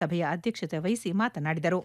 ಸಭೆಯ ಅಧ್ಯಕ್ಷತೆ ವಹಿಸಿ ಮಾತನಾಡಿದರು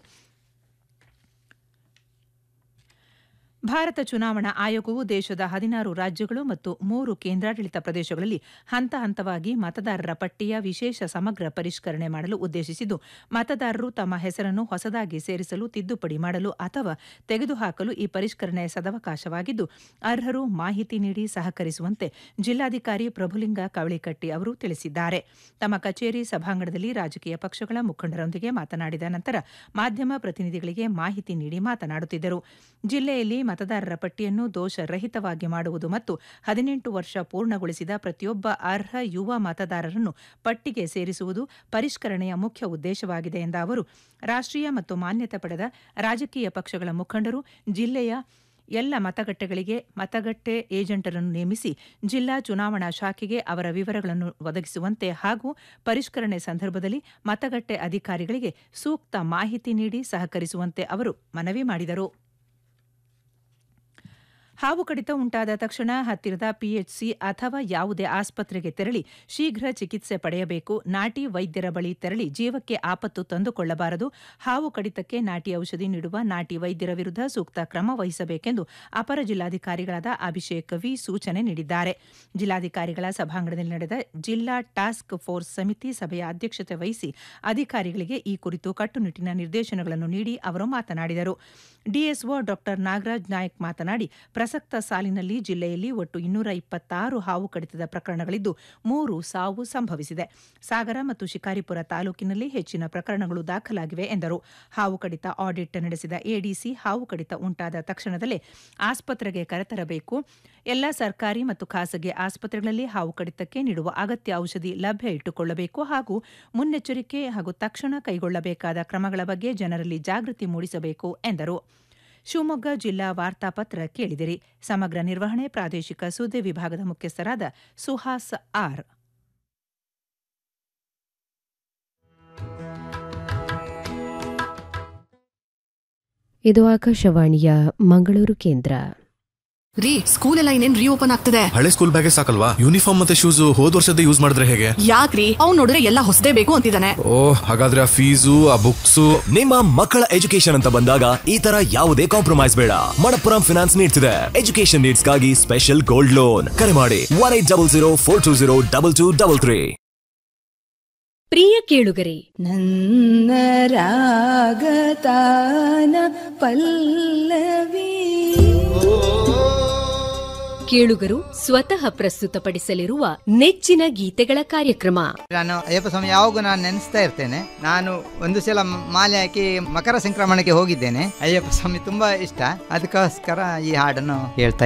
ಭಾರತ ಚುನಾವಣಾ ಆಯೋಗವು ದೇಶದ ಹದಿನಾರು ರಾಜ್ಯಗಳು ಮತ್ತು ಮೂರು ಕೇಂದ್ರಾಡಳಿತ ಪ್ರದೇಶಗಳಲ್ಲಿ ಹಂತ ಹಂತವಾಗಿ ಮತದಾರರ ಪಟ್ಟಿಯ ವಿಶೇಷ ಸಮಗ್ರ ಪರಿಷ್ಕರಣೆ ಮಾಡಲು ಉದ್ದೇಶಿಸಿದ್ದು ಮತದಾರರು ತಮ್ಮ ಹೆಸರನ್ನು ಹೊಸದಾಗಿ ಸೇರಿಸಲು ತಿದ್ದುಪಡಿ ಮಾಡಲು ಅಥವಾ ತೆಗೆದುಹಾಕಲು ಈ ಪರಿಷ್ಕರಣೆ ಸದವಕಾಶವಾಗಿದ್ದು ಅರ್ಹರು ಮಾಹಿತಿ ನೀಡಿ ಸಹಕರಿಸುವಂತೆ ಜಿಲ್ಲಾಧಿಕಾರಿ ಪ್ರಭುಲಿಂಗ ಕವಳಿಕಟ್ಟಿ ಅವರು ತಿಳಿಸಿದ್ದಾರೆ ತಮ್ಮ ಕಚೇರಿ ಸಭಾಂಗಣದಲ್ಲಿ ರಾಜಕೀಯ ಪಕ್ಷಗಳ ಮುಖಂಡರೊಂದಿಗೆ ಮಾತನಾಡಿದ ನಂತರ ಮಾಧ್ಯಮ ಪ್ರತಿನಿಧಿಗಳಿಗೆ ಮಾಹಿತಿ ನೀಡಿ ಮಾತನಾಡುತ್ತಿದ್ದರು ಜಿಲ್ಲೆಯಲ್ಲಿ ಮತದಾರರ ಪಟ್ಟಿಯನ್ನು ದೋಷರಹಿತವಾಗಿ ಮಾಡುವುದು ಮತ್ತು ಹದಿನೆಂಟು ವರ್ಷ ಪೂರ್ಣಗೊಳಿಸಿದ ಪ್ರತಿಯೊಬ್ಬ ಅರ್ಹ ಯುವ ಮತದಾರರನ್ನು ಪಟ್ಟಿಗೆ ಸೇರಿಸುವುದು ಪರಿಷ್ಕರಣೆಯ ಮುಖ್ಯ ಉದ್ದೇಶವಾಗಿದೆ ಎಂದ ಅವರು ರಾಷ್ಟ್ರೀಯ ಮತ್ತು ಮಾನ್ಯತೆ ಪಡೆದ ರಾಜಕೀಯ ಪಕ್ಷಗಳ ಮುಖಂಡರು ಜಿಲ್ಲೆಯ ಎಲ್ಲ ಮತಗಟ್ಟೆಗಳಿಗೆ ಮತಗಟ್ಟೆ ಏಜೆಂಟರನ್ನು ನೇಮಿಸಿ ಜಿಲ್ಲಾ ಚುನಾವಣಾ ಶಾಖೆಗೆ ಅವರ ವಿವರಗಳನ್ನು ಒದಗಿಸುವಂತೆ ಹಾಗೂ ಪರಿಷ್ಕರಣೆ ಸಂದರ್ಭದಲ್ಲಿ ಮತಗಟ್ಟೆ ಅಧಿಕಾರಿಗಳಿಗೆ ಸೂಕ್ತ ಮಾಹಿತಿ ನೀಡಿ ಸಹಕರಿಸುವಂತೆ ಅವರು ಮನವಿ ಮಾಡಿದರು ಹಾವು ಕಡಿತ ಉಂಟಾದ ತಕ್ಷಣ ಹತ್ತಿರದ ಪಿಎಚ್ಸಿ ಅಥವಾ ಯಾವುದೇ ಆಸ್ಪತ್ರೆಗೆ ತೆರಳಿ ಶೀಘ್ರ ಚಿಕಿತ್ಸೆ ಪಡೆಯಬೇಕು ನಾಟಿ ವೈದ್ಯರ ಬಳಿ ತೆರಳಿ ಜೀವಕ್ಕೆ ಆಪತ್ತು ತಂದುಕೊಳ್ಳಬಾರದು ಹಾವು ಕಡಿತಕ್ಕೆ ನಾಟಿ ಔಷಧಿ ನೀಡುವ ನಾಟಿ ವೈದ್ಯರ ವಿರುದ್ಧ ಸೂಕ್ತ ಕ್ರಮ ವಹಿಸಬೇಕೆಂದು ಅಪರ ಜಿಲ್ಲಾಧಿಕಾರಿಗಳಾದ ಅಭಿಷೇಕ್ ವಿ ಸೂಚನೆ ನೀಡಿದ್ದಾರೆ ಜಿಲ್ಲಾಧಿಕಾರಿಗಳ ಸಭಾಂಗಣದಲ್ಲಿ ನಡೆದ ಜಿಲ್ಲಾ ಟಾಸ್ಕ್ ಫೋರ್ಸ್ ಸಮಿತಿ ಸಭೆಯ ಅಧ್ಯಕ್ಷತೆ ವಹಿಸಿ ಅಧಿಕಾರಿಗಳಿಗೆ ಈ ಕುರಿತು ಕಟ್ಟುನಿಟ್ಟಿನ ನಿರ್ದೇಶನಗಳನ್ನು ನೀಡಿ ಅವರು ಮಾತನಾಡಿದರು ಡಿಎಸ್ಒ ಡಾ ನಾಗರಾಜ್ ನಾಯಕ್ ಮಾತನಾಡಿ ಪ್ರಸಕ್ತ ಸಾಲಿನಲ್ಲಿ ಜಿಲ್ಲೆಯಲ್ಲಿ ಒಟ್ಟು ಇನ್ನೂರ ಇಪ್ಪತ್ತಾರು ಹಾವು ಕಡಿತದ ಪ್ರಕರಣಗಳಿದ್ದು ಮೂರು ಸಾವು ಸಂಭವಿಸಿದೆ ಸಾಗರ ಮತ್ತು ಶಿಕಾರಿಪುರ ತಾಲೂಕಿನಲ್ಲಿ ಹೆಚ್ಚಿನ ಪ್ರಕರಣಗಳು ದಾಖಲಾಗಿವೆ ಎಂದರು ಹಾವು ಕಡಿತ ಆಡಿಟ್ ನಡೆಸಿದ ಎಡಿಸಿ ಹಾವು ಕಡಿತ ಉಂಟಾದ ತಕ್ಷಣದಲ್ಲೇ ಆಸ್ಪತ್ರೆಗೆ ಕರೆತರಬೇಕು ಎಲ್ಲ ಸರ್ಕಾರಿ ಮತ್ತು ಖಾಸಗಿ ಆಸ್ಪತ್ರೆಗಳಲ್ಲಿ ಹಾವು ಕಡಿತಕ್ಕೆ ನೀಡುವ ಅಗತ್ಯ ಔಷಧಿ ಲಭ್ಯ ಇಟ್ಟುಕೊಳ್ಳಬೇಕು ಹಾಗೂ ಮುನ್ನೆಚ್ಚರಿಕೆ ಹಾಗೂ ತಕ್ಷಣ ಕೈಗೊಳ್ಳಬೇಕಾದ ಕ್ರಮಗಳ ಬಗ್ಗೆ ಜನರಲ್ಲಿ ಜಾಗೃತಿ ಮೂಡಿಸಬೇಕು ಎಂದರು ಶಿವಮೊಗ್ಗ ಜಿಲ್ಲಾ ವಾರ್ತಾಪತ್ರ ಕೇಳಿದಿರಿ ಸಮಗ್ರ ನಿರ್ವಹಣೆ ಪ್ರಾದೇಶಿಕ ಸುದ್ದಿ ವಿಭಾಗದ ಮುಖ್ಯಸ್ಥರಾದ ಸುಹಾಸ್ ಆರ್ ಇದು ಆಕಾಶವಾಣಿಯ ಮಂಗಳೂರು ಕೇಂದ್ರ ರೀ ಸ್ಕೂಲ್ ಎಲ್ಲ ಇನ್ನೇನ್ ರೀಓಪನ್ ಆಗ್ತದೆ ಹಳೆ ಸ್ಕೂಲ್ ಬ್ಯಾಗೇ ಸಾಕಲ್ವಾ ಯೂನಿಫಾರ್ಮ್ ಮತ್ತೆ ಶೂಸ್ ಹೋದ್ ವರ್ಷದ ಯೂಸ್ ಮಾಡಿದ್ರೆ ಹೇಗೆ ಯಾಕ್ರಿ ಅವ್ನ್ ನೋಡಿದ್ರೆ ಎಲ್ಲ ಹೊಸದೇ ಬೇಕು ಅಂತಿದ್ದಾನೆ ಓ ಹಾಗಾದ್ರೆ ಆ ಫೀಸು ಆ ಬುಕ್ಸು ನಿಮ್ಮ ಮಕ್ಕಳ ಎಜುಕೇಶನ್ ಅಂತ ಬಂದಾಗ ಈ ತರ ಯಾವುದೇ ಕಾಂಪ್ರಮೈಸ್ ಬೇಡ ಮಣಪ್ಪುರಂ ಫಿನಾನ್ಸ್ ನೀಡ್ಸ್ ಇದೆ ಎಜುಕೇಶನ್ ನೀಡ್ಸ್ ಗಾಗಿ ಸ್ಪೆಷಲ್ ಗೋಲ್ಡ್ ಲೋನ್ ಕರೆ ಮಾಡಿ one eight double zero four two zero double two double three ಪ್ರಿಯ ಕೇಳುಗರೆ ನನ್ನ ರಾಗತಾನ ಪಲ್ಲವಿ ಕೇಳುಗರು ಸ್ವತಃ ಪ್ರಸ್ತುತಪಡಿಸಲಿರುವ ನೆಚ್ಚಿನ ಗೀತೆಗಳ ಕಾರ್ಯಕ್ರಮ ನಾನು ಅಯ್ಯಪ್ಪ ಸ್ವಾಮಿ ಯಾವಾಗೂ ನಾನು ನೆನೆಸ್ತಾ ಇರ್ತೇನೆ ನಾನು ಒಂದು ಸಲ ಮ- ಮಾಲೆ ಹಾಕಿ ಮಕರ ಸಂಕ್ರಮಣಕ್ಕೆ ಹೋಗಿದ್ದೇನೆ ಅಯ್ಯಪ್ಪ ಸ್ವಾಮಿ ತುಂಬಾ ಇಷ್ಟ ಅದಕ್ಕೋಸ್ಕರ ಈ ಹಾಡನ್ನು ಹೇಳ್ತಾ